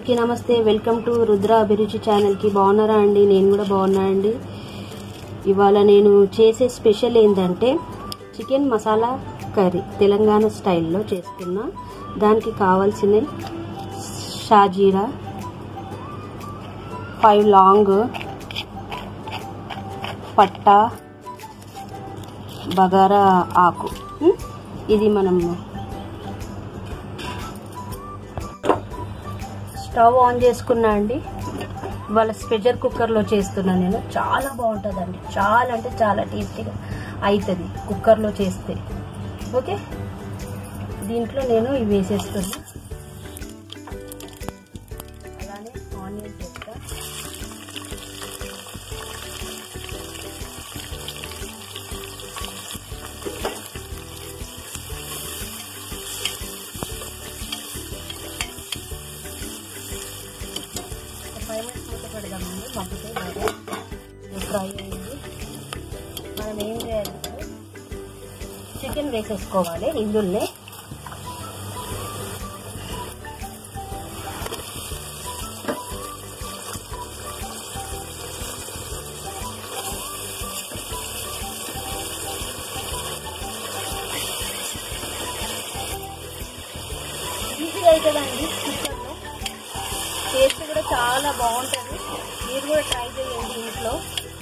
అందరికీ నమస్తే welcome to Rudra అభిరుచి ఛానల్కి బాగున్నారా అండి నేను కూడా బాగున్నా అండి ఇవాళ నేను చేసే స్పెషల్ ఏంటంటే చికెన్ మసాలా కర్రీ తెలంగాణ స్టైల్లో చేస్తున్నా దానికి కావాల్సిన షాజీరా ఫైవ్ లాంగ్ పట్టా బగారా ఆకు ఉం? ఇది మనం స్టవ్ ఆన్ చేసుకున్నా అండి ఇవాళ స్పెషల్ కుక్కర్లో చేస్తున్నా నేను చాలా బాగుంటుందండి చాలా అంటే చాలా టేస్టీగా అవుతుంది కుక్కర్లో చేస్తే ఓకే దీంట్లో నేను ఇవి వేసేస్తున్నా అలానే ఆనియన్ చేస్తా ఒక ఫైవ్ మినిట్స్ మూత పెడదామండి మగ్గుతాయి బాగా ఇది ఫ్రై అయింది మనం ఏం చేయాలంటే చికెన్ వేసేసుకోవాలి ఇందులోనే ఈజీగా అవుతుందండి కుక్కర్లో టేస్ట్ కూడా చాలా బాగుంటుంది మీరు కూడా ట్రై చేయండి ఇంట్లో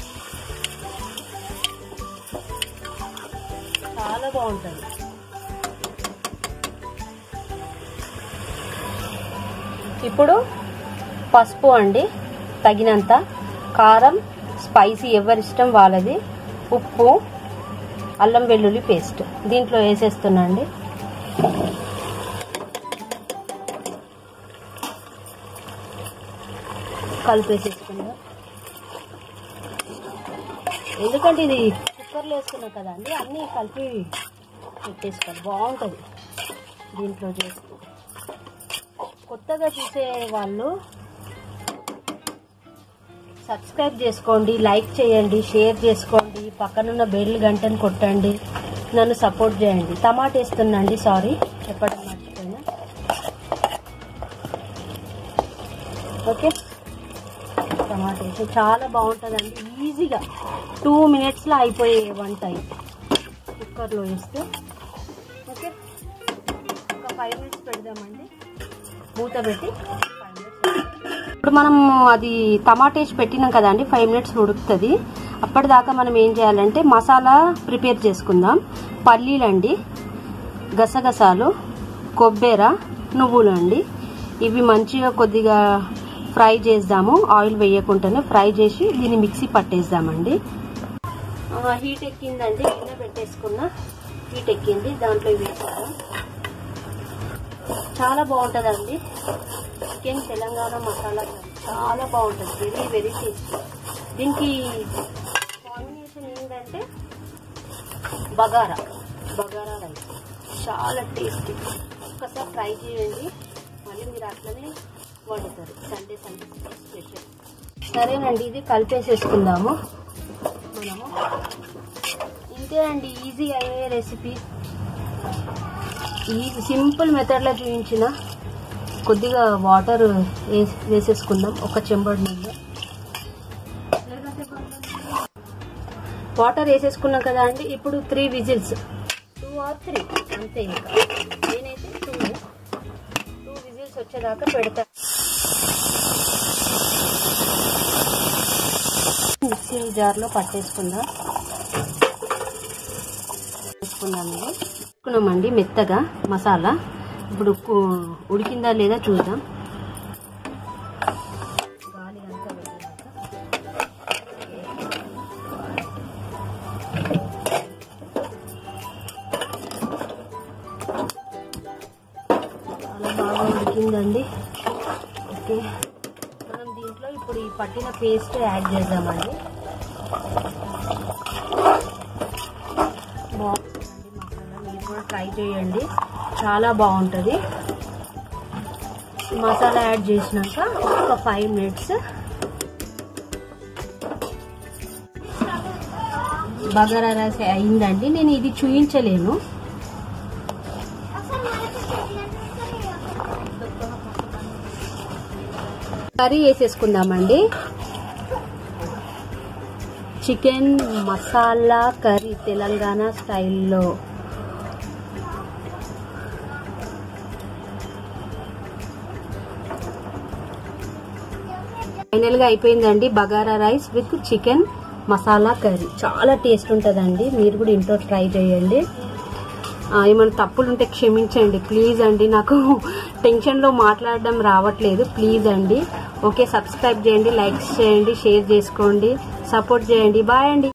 చాలా బాగుంటుంది ఇప్పుడు పసుపు అండి తగినంత కారం స్పైసీ ఎవరిష్టం వాళ్ళది ఉప్పు అల్లం వెల్లుల్లి పేస్ట్ దీంట్లో వేసేస్తున్నా అండి కలిపేసేసుకుందాం ఎందుకంటే ఇది కుక్కర్లో వేసుకున్నాం కదా అండి అన్నీ కలిపి పెట్టేసుకోవాలి బాగుంటుంది దీంట్లో చేస్తే కొత్తగా చూసే వాళ్ళు సబ్స్క్రైబ్ చేసుకోండి లైక్ చేయండి షేర్ చేసుకోండి పక్కనున్న బెల్ గంటను కొట్టండి నన్ను సపోర్ట్ చేయండి టమాటా వేస్తున్నాండి సారీ చెప్పడం మర్చిపోయినా ఓకే టమాటా వేసి చాలా బాగుంటుందండి ఈజీగా టూ మినిట్స్లో అయిపోయే వంట ఇది కుక్కర్లో వేస్తే ఓకే ఒక ఫైవ్ మినిట్స్ పెడదామండి మూత పెట్టి ఫైవ్ మినిట్స్ ఇప్పుడు మనం అది టమాటా వేసి పెట్టినాం కదండి ఫైవ్ మినిట్స్ ఉడుకుతుంది అప్పటిదాకా మనం ఏం చేయాలంటే మసాలా ప్రిపేర్ చేసుకుందాం పల్లీలండి గసగసాలు కొబ్బెర నువ్వులు అండి ఇవి మంచిగా కొద్దిగా ఫ్రై చేద్దాము ఆయిల్ వేయకుండానే ఫ్రై చేసి దీన్ని మిక్సీ పట్టేద్దామండి హీట్ ఎక్కిందండి గిన్నె పెట్టేసుకున్న హీట్ ఎక్కింది దాంట్లో వేసాము చాలా బాగుంటుందండి చికెన్ తెలంగాణ మసాలా చాలా బాగుంటుంది వెరీ వెరీ టేస్టీ దీనికి కాంబినేషన్ ఏంటంటే బగారా బగారా రైస్ చాలా టేస్టీ ఒక్కసారి ట్రై చేయండి మళ్ళీ మీరు అట్లనే వండుతారు సండే సండే స్పెషల్ సరేనండి ఇది కలిపేసేసుకుందాము మనము ఇంతే అండి ఈజీ అయ్యే రెసిపీ ఈ సింపుల్ మెథడ్లో చూపించిన కొద్దిగా వాటర్ వేసేసుకుందాం ఒక చెంబడి నీళ్ళు వాటర్ వేసేసుకున్నాం కదా అండి ఇప్పుడు three whistles two or three అంతే ఇంకా నేనైతే టూ టూ విజిల్స్ వచ్చేదాకా పెడతా మిక్సీ జార్లో పట్టేసుకుందాం వేసుకుందాం ఇది వేసుకున్నామండి మెత్తగా మసాలా ఇప్పుడు ఉడికిందా లేదా చూద్దాం గాలి అంతా వెళ్ళాక చాలా బాగా ఉడికిందండి ఓకే మనం దీంట్లో ఇప్పుడు ఈ పట్టిన పేస్ట్ యాడ్ చేద్దామండి బాగుంటుందండి మసాలా మీరు కూడా ట్రై చేయండి చాలా బాగుంటుంది మసాలా యాడ్ చేసినాక ఒక ఫైవ్ మినిట్స్ బగారా రైస్ అయిందండి నేను ఇది చూపించలేను కర్రీ వేసేసుకుందామండి చికెన్ మసాలా కర్రీ తెలంగాణ స్టైల్లో ఫైనల్గా అయిపోయిందండి bagara rice with chicken masala curry చాలా టేస్ట్ ఉంటుందండి మీరు కూడా ఇంట్లో ట్రై చేయండి ఆ, ఏమైనా తప్పులు ఉంటే క్షమించండి ప్లీజ్ అండి నాకు టెన్షన్లో మాట్లాడడం రావట్లేదు ప్లీజ్ అండి ఓకే సబ్స్క్రైబ్ చేయండి లైక్స్ చేయండి షేర్ చేసుకోండి సపోర్ట్ చేయండి బాయ్ అండి